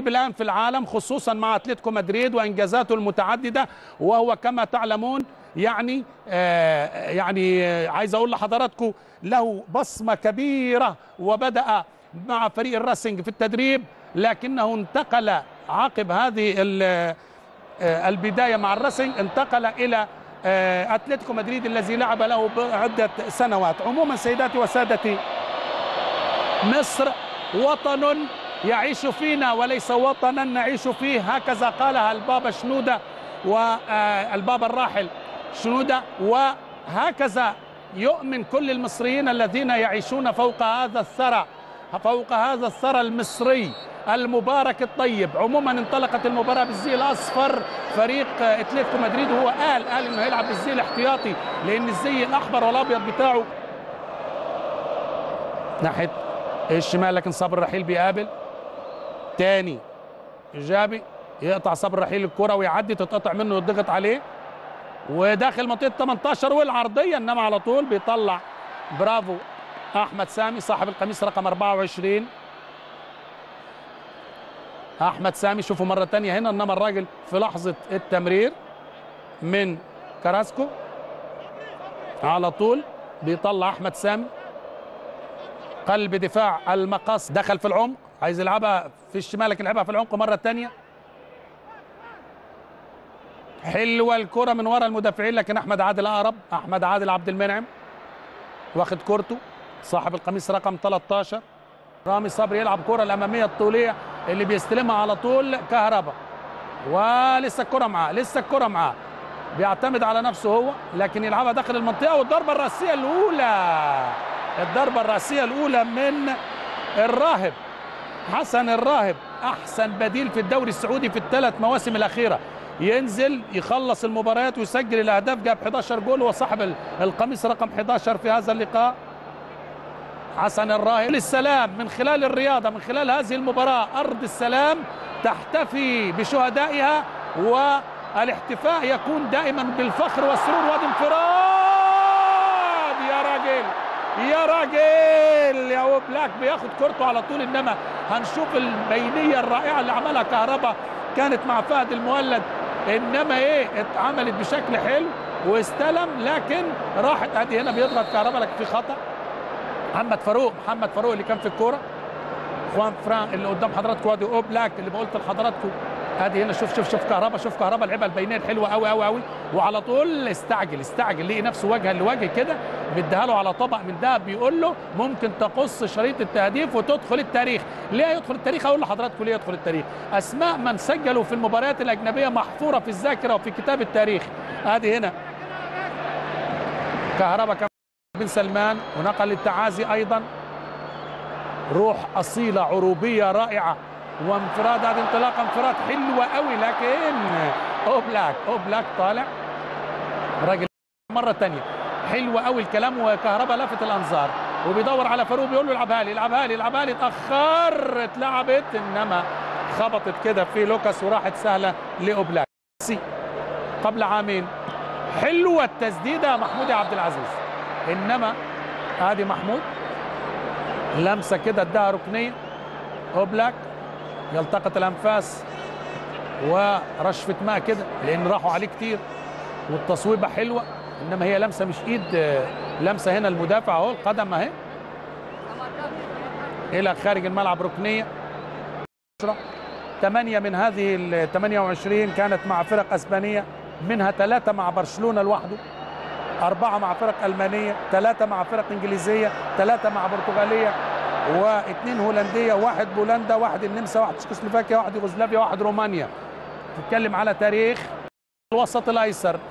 الان في العالم خصوصا مع اتلتيكو مدريد وانجازاته المتعدده وهو كما تعلمون يعني آه يعني آه عايز اقول لحضراتكم له بصمه كبيره وبدا مع فريق الراسنج في التدريب لكنه انتقل عقب هذه البدايه مع الراسنج انتقل الى اتلتيكو مدريد الذي لعب له عده سنوات عموما سيداتي وسادتي مصر وطن يعيش فينا وليس وطنا نعيش فيه هكذا قالها البابا شنوده والبابا الراحل شنوده وهكذا يؤمن كل المصريين الذين يعيشون فوق هذا الثرى فوق هذا الثرى المصري المبارك الطيب عموما انطلقت المباراه بالزي الاصفر فريق اتلتيكو مدريد وهو قال قال انه هيلعب بالزي الاحتياطي لان الزي الاحمر والابيض بتاعه ناحيه الشمال لكن صبر رحيل بيقابل تاني ايجابي يقطع صبر رحيل الكره ويعدي تتقطع منه ويضغط عليه وداخل منطقه 18 والعرضيه انما على طول بيطلع برافو احمد سامي صاحب القميص رقم 24 احمد سامي شوفوا مره ثانيه هنا انما الراجل في لحظه التمرير من كراسكو على طول بيطلع احمد سامي قلب دفاع المقص دخل في العمق عايز يلعبها في الشمال لكن لعبها في العمق مره ثانيه حلوه الكره من ورا المدافعين لكن احمد عادل اقرب احمد عادل عبد المنعم واخد كورته صاحب القميص رقم 13 رامي صبري يلعب كره الاماميه الطوليه اللي بيستلمها على طول كهربا ولسه الكره معاه لسه الكره معاه بيعتمد على نفسه هو لكن يلعبها داخل المنطقه والضربه الراسيه الاولى الضربه الراسيه الاولى من الراهب حسن الراهب احسن بديل في الدوري السعودي في الثلاث مواسم الاخيره ينزل يخلص المباريات ويسجل الاهداف جاب 11 جول وصاحب القميص رقم 11 في هذا اللقاء حسن الراهب للسلام من خلال الرياضه من خلال هذه المباراه ارض السلام تحتفي بشهدائها والاحتفاء يكون دائما بالفخر والسرور وادي انفراد يا راجل يا راجل يا وبلاك بياخد كورته على طول انما هنشوف البينيه الرائعه اللي عملها كهربا كانت مع فهد المولد انما ايه اتعملت بشكل حلو واستلم لكن راحت ادي هنا بيضغط كهربا لكن في خطا محمد فاروق محمد فاروق اللي كان في الكوره خوان فران اللي قدام حضراتكم وادي اوبلاك اللي بقولت لحضراتكم ادي هنا شوف شوف شوف كهربا شوف كهربا لعبها البينيه الحلوه قوي قوي قوي وعلى طول استعجل استعجل لقي نفسه وجها لوجه كده مديها له على طبق من دهب بيقول له ممكن تقص شريط التهديف وتدخل التاريخ ليه يدخل التاريخ اقول لحضراتكم ليه يدخل التاريخ اسماء من سجلوا في المباريات الاجنبيه محفوره في الذاكره وفي كتاب التاريخ ادي هنا كهربا كان بن سلمان ونقل التعازي ايضا روح اصيله عروبيه رائعه وانفراد هذه انطلاقه انفراد حلوه قوي لكن اوبلاك اوبلاك طالع راجل مره ثانيه حلوه قوي الكلام وكهربا لفت الانظار وبيدور على فاروق بيقول له العبها لي العبها لي العبها لي اتاخر اتلعبت انما خبطت كده في لوكاس وراحت سهله لاوبلاك قبل عامين حلوه التسديده محمود عبد العزيز انما ادي محمود لمسه كده اداها ركنيه اوبلاك يلتقط الانفاس ورشفه ماء كده لان راحوا عليه كتير والتصويبه حلوه انما هي لمسه مش ايد لمسه هنا المدافع اهو القدم اهي الى خارج الملعب ركنيه ثمانية من هذه ال 28 كانت مع فرق اسبانيه منها ثلاثة مع برشلونة لوحده أربعة مع فرق ألمانية ثلاثة مع فرق إنجليزية ثلاثة مع برتغالية واثنين هولنديه واحد بولندا واحد النمسا واحد تشيكوسلوفاكيا واحد يوغوسلافيا واحد رومانيا تتكلم على تاريخ الوسط الايسر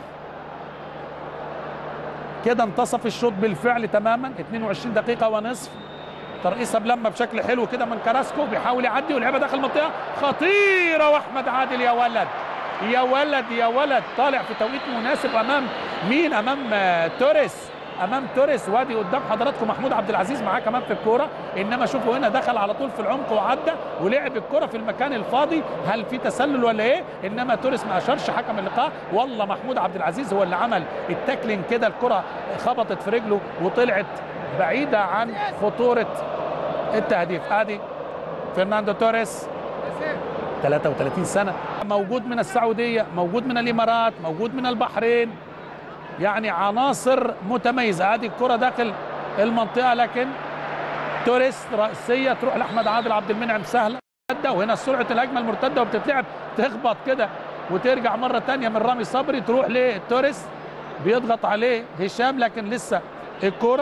كده انتصف الشوط بالفعل تماما 22 دقيقه ونصف ترقيصه بلمه بشكل حلو كده من كراسكو بيحاول يعدي ولعبها داخل المنطقه خطيره واحمد عادل يا ولد يا ولد يا ولد طالع في توقيت مناسب امام مين امام توريس امام توريس وادي قدام حضراتكم محمود عبد العزيز معاه كمان في الكوره انما شوفوا هنا دخل على طول في العمق وعدى ولعب الكوره في المكان الفاضي هل في تسلل ولا ايه انما توريس ما اشارش حكم اللقاء والله محمود عبد العزيز هو اللي عمل التاكلينج كده الكره خبطت في رجله وطلعت بعيده عن خطوره التهديف ادي فرناندو توريس 33 سنة موجود من السعودية موجود من الإمارات موجود من البحرين يعني عناصر متميزة هذه الكرة داخل المنطقة لكن توريس رأسية تروح لأحمد عادل عبد المنعم سهلة وهنا سرعة الهجمة المرتدة وبتتلعب تخبط كده وترجع مرة تانية من رامي صبري تروح لتوريس بيضغط عليه هشام لكن لسه الكرة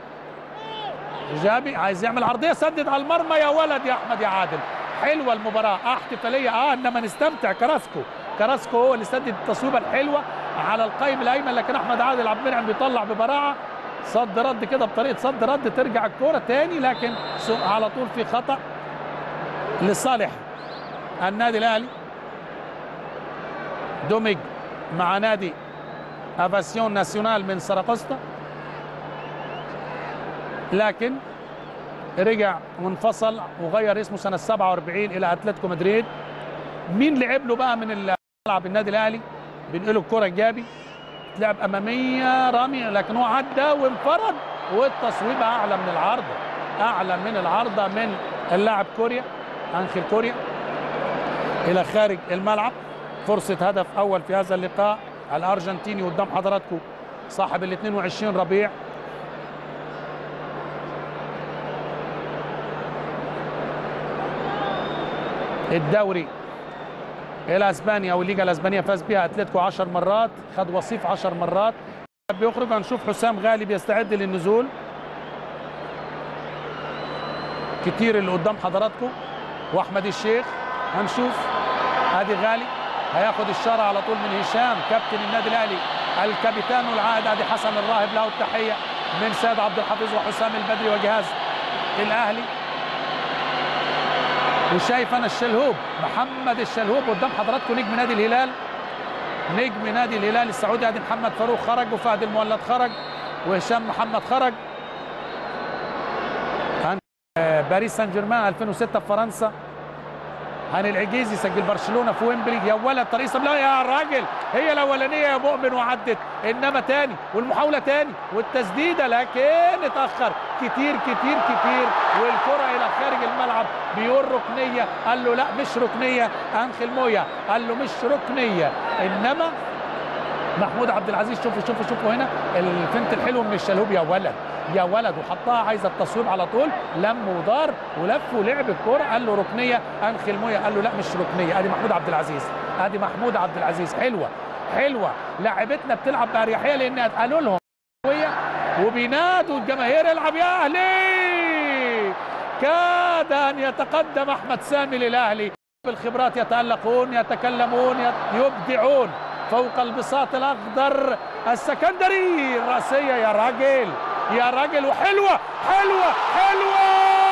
جابي عايز يعمل عرضية سدد على المرمى يا ولد يا أحمد يا عادل حلوة المباراة احتفالية اه انما نستمتع كراسكو كراسكو هو اللي سدد التصويبة الحلوة على القايم الايمن لكن احمد عادل عبد المنعم بيطلع ببراعة صد رد كده بطريقة صد رد ترجع الكرة تاني لكن على طول في خطأ لصالح النادي الاهلي دمج مع نادي افاسيون ناسيونال من سراقسطا لكن رجع وانفصل وغير اسمه سنه 47 الى اتلتيكو مدريد مين لعب له بقى من الملعب النادي الاهلي بينقله الكره الجابي تلعب اماميه رامي لكن هو عدى وانفرد والتصويبه اعلى من العارضه اعلى من العارضه من اللاعب كوريا انخيل كوريا الى خارج الملعب فرصه هدف اول في هذا اللقاء الارجنتيني قدام حضراتكم صاحب ال 22 ربيع الدوري الى اسبانيا او الليجا الاسبانيه فاز بها اتلتيكو 10 مرات خد وصيف 10 مرات بيخرج هنشوف حسام غالي بيستعد للنزول كتير اللي قدام حضراتكم واحمد الشيخ هنشوف ادي غالي هياخد الشارة على طول من هشام كابتن النادي الاهلي الكابيتان العائد ادي حسن الراهب له التحيه من سيد عبد الحفيظ وحسام البدري وجهاز الاهلي وشايف انا الشلهوب محمد الشلهوب قدام حضراتكم نجم نادي الهلال نجم نادي الهلال السعودي ادي محمد فاروق خرج وفهد المولد خرج وهشام محمد خرج باريس سان جيرمان 2006 في فرنسا هاني العجيزي سجل برشلونه في ويمبلي يا ولد طريق لا يا راجل هي الاولانيه يا مؤمن وعدت انما تاني والمحاوله تاني والتسديده لكن اتاخر كتير كتير كتير والكره الى خارج الملعب بيقول ركنيه قال له لا مش ركنيه انخل مويا قال له مش ركنيه انما محمود عبد العزيز شوفوا شوفوا شوفوا هنا الفنت الحلو من الشلهوب يا ولد يا ولد وحطها عايزه التصويب على طول لم ودار ولف ولعب الكوره قال له ركنيه انخل مويا قال له لا مش ركنيه ادي محمود عبد العزيز ادي محمود عبد العزيز حلوه حلوه لاعبتنا بتلعب باريحيه لان قالوا لهم وبينادوا الجماهير العب يا اهلي كاد ان يتقدم احمد سامي للاهلي بالخبرات يتالقون يتكلمون يبدعون فوق البساط الاخضر السكندري الراسيه يا راجل يا راجل وحلوه حلوه حلوه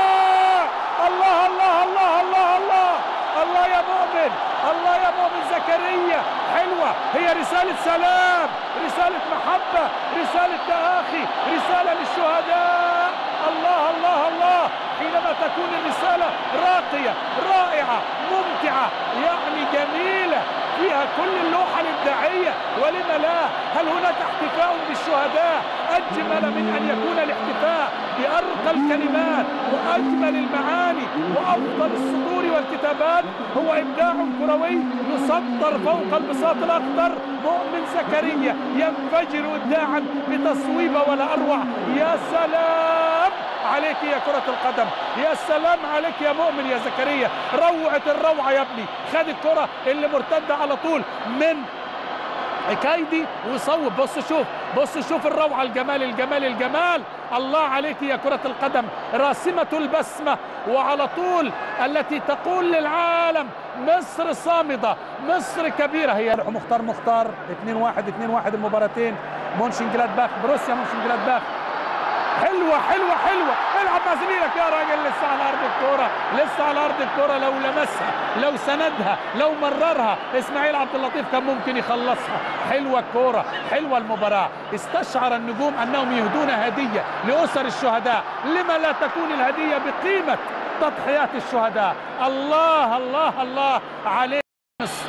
الله الله الله الله الله الله يا مؤمن الله يا مؤمن زكريا حلوه هي رساله سلام رساله محبه رساله تآخي رساله للشهداء الله الله الله حينما تكون الرساله راقيه رائعه ممتعه يعني جميله فيها كل اللوحة الإبداعية ولم لا هل هناك احتفاء بالشهداء أجمل من أن يكون الاحتفاء بأرقى الكلمات وأجمل المعاني وأفضل السطور والكتابات هو إبداع كروي يسطر فوق البساط الأخضر مؤمن زكريا ينفجر إبداعا بتصويبة ولا أروع يا سلام عليك يا كرة القدم يا سلام عليك يا مؤمن يا زكريا روعة الروعة يا ابني خد الكرة اللي مرتدة على طول من كايدي وصوب بص شوف بص شوف الروعة الجمال الجمال الجمال الله عليك يا كرة القدم راسمة البسمة وعلى طول التي تقول للعالم مصر صامدة مصر كبيرة هي مختار مختار 2-1 2-1 المباراتين مونشن جلادباخ بروسيا مونشن جلادباخ حلوه حلوه حلوه العب مع زميلك يا راجل لسه على ارض الكوره لسه على ارض الكوره لو لمسها لو سندها لو مررها اسماعيل عبد اللطيف كان ممكن يخلصها حلوه الكوره حلوه المباراه استشعر النجوم انهم يهدون هديه لاسر الشهداء لما لا تكون الهديه بقيمه تضحيات الشهداء الله الله الله عليه مصر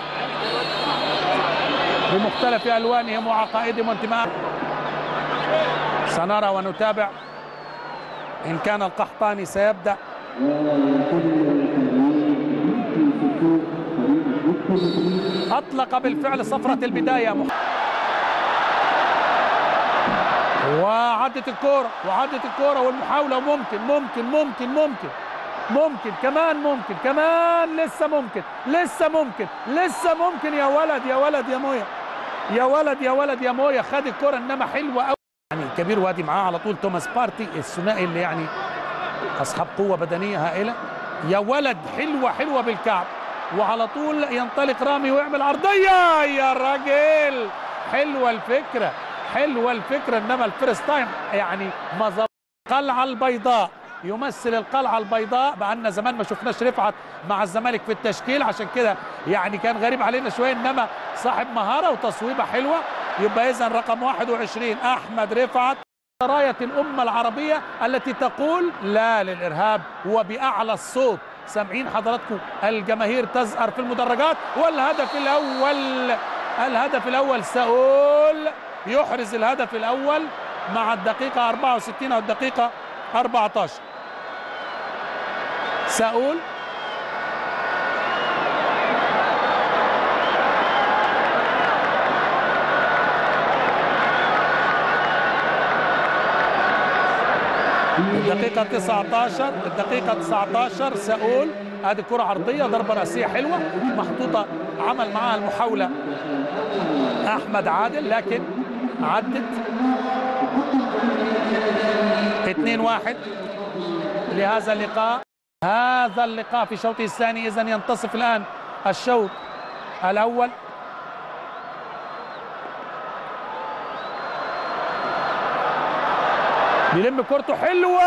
بمختلف الوانهم وعقائدهم وانتمائهم سنرى ونتابع إن كان القحطاني سيبدأ اطلق بالفعل صفرة البداية وعدت الكرة وعدت الكرة والمحاولة وممكن ممكن ممكن ممكن ممكن كمان ممكن كمان لسه ممكن لسه ممكن لسه ممكن يا ولد يا ولد يا مويا يا ولد يا ولد يا مويا خد الكرة انما حلوة قوي يعني كبير وادي معاه على طول توماس بارتي الثنائي اللي يعني اصحاب قوة بدنية هائلة يا ولد حلوة حلوة بالكعب وعلى طول ينطلق رامي ويعمل عرضية يا راجل حلوة الفكرة حلوة الفكرة انما الفيرست تايم يعني ما القلعة البيضاء يمثل القلعة البيضاء بقالنا زمان ما شفناش رفعت مع الزمالك في التشكيل عشان كده يعني كان غريب علينا شوية انما صاحب مهارة وتصويبة حلوة يبقى اذا رقم 21 احمد رفعت راية الأمة العربية التي تقول لا للإرهاب وبأعلى الصوت سامعين حضراتكم الجماهير تزأر في المدرجات والهدف الأول الهدف الأول سؤول يحرز الهدف الأول مع الدقيقة 64 أو الدقيقة 14 سؤول الدقيقة 19 الدقيقة 19 سؤول هذه كرة عرضية ضربة رأسية حلوة محطوطة عمل معها المحاولة أحمد عادل لكن عدت 2 1 لهذا اللقاء هذا اللقاء في شوطه الثاني إذا ينتصف الآن الشوط الأول بيلم كورته حلوة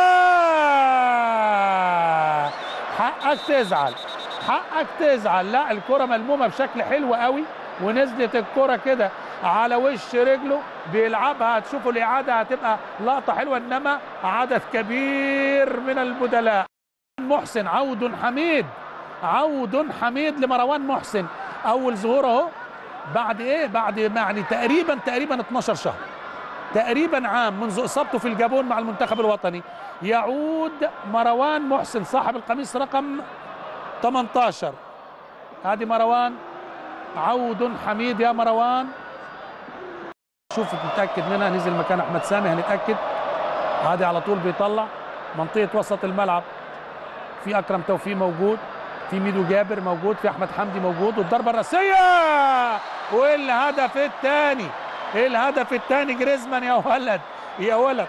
حقك تزعل حقك تزعل لا الكرة ملمومة بشكل حلو قوي ونزلت الكرة كده على وش رجله بيلعبها هتشوفوا الإعادة هتبقى لقطة حلوة إنما عدد كبير من البدلاء محسن عود حميد عود حميد لمروان محسن أول ظهور أهو بعد إيه بعد يعني تقريبا تقريبا 12 شهر تقريبا عام منذ اصابته في الجابون مع المنتخب الوطني يعود مروان محسن صاحب القميص رقم 18 هذه مروان عود حميد يا مروان شوف نتاكد منها نزل مكان احمد سامي هنتاكد هذه على طول بيطلع منطقه وسط الملعب في اكرم توفيق موجود في ميدو جابر موجود في احمد حمدي موجود والضربه الراسيه والهدف الثاني الهدف الثاني جريزمان يا ولد يا ولد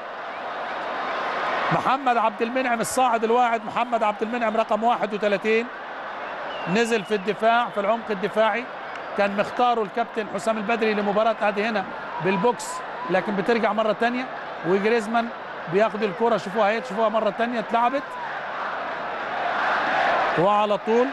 محمد عبد المنعم الصاعد الواعد محمد عبد المنعم رقم 31 نزل في الدفاع في العمق الدفاعي كان مختاره الكابتن حسام البدري لمباراة ادي هنا بالبوكس لكن بترجع مرة تانية وجريزمان بياخد الكرة شوفوها اهي تشوفوها مرة تانية اتلعبت وعلى طول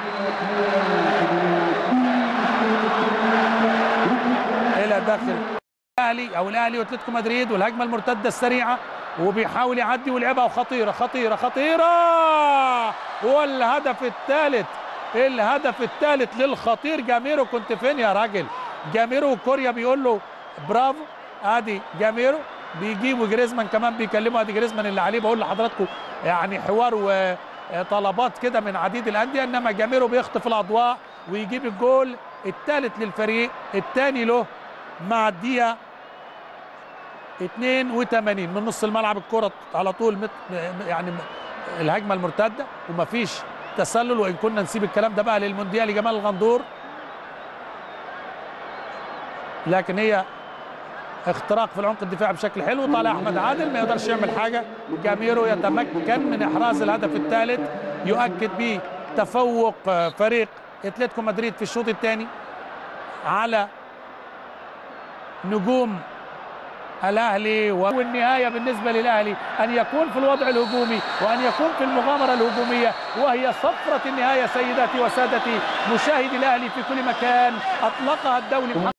الى داخل الاهلي او الاهلي واتلتيكو مدريد والهجمه المرتده السريعه وبيحاول يعدي ويلعبها وخطيره خطيره خطيره والهدف الثالث الهدف الثالث للخطير جاميرو كنت فين يا راجل جاميرو كوريا بيقول له برافو ادي جاميرو بيجيب وجريزمان كمان بيكلمه ادي جريزمان اللي عليه بقول لحضراتكم يعني حوار وطلبات كده من عديد الانديه انما جاميرو بيخطف الاضواء ويجيب الجول الثالث للفريق الثاني له مع الدقيقه 82 من نص الملعب الكره على طول مت يعني الهجمه المرتده ومفيش تسلل وان كنا نسيب الكلام ده بقى للمونديال جمال الغندور لكن هي اختراق في العمق الدفاعي بشكل حلو طالع احمد عادل ما يقدرش يعمل حاجه جاميرو يتمكن من احراز الهدف الثالث يؤكد به تفوق فريق اتلتيكو مدريد في الشوط الثاني على نجوم الاهلي والنهايه بالنسبه للاهلي ان يكون في الوضع الهجومي وان يكون في المغامره الهجوميه وهي صفره النهايه سيداتي وسادتي مشاهدي الاهلي في كل مكان اطلقها الدولي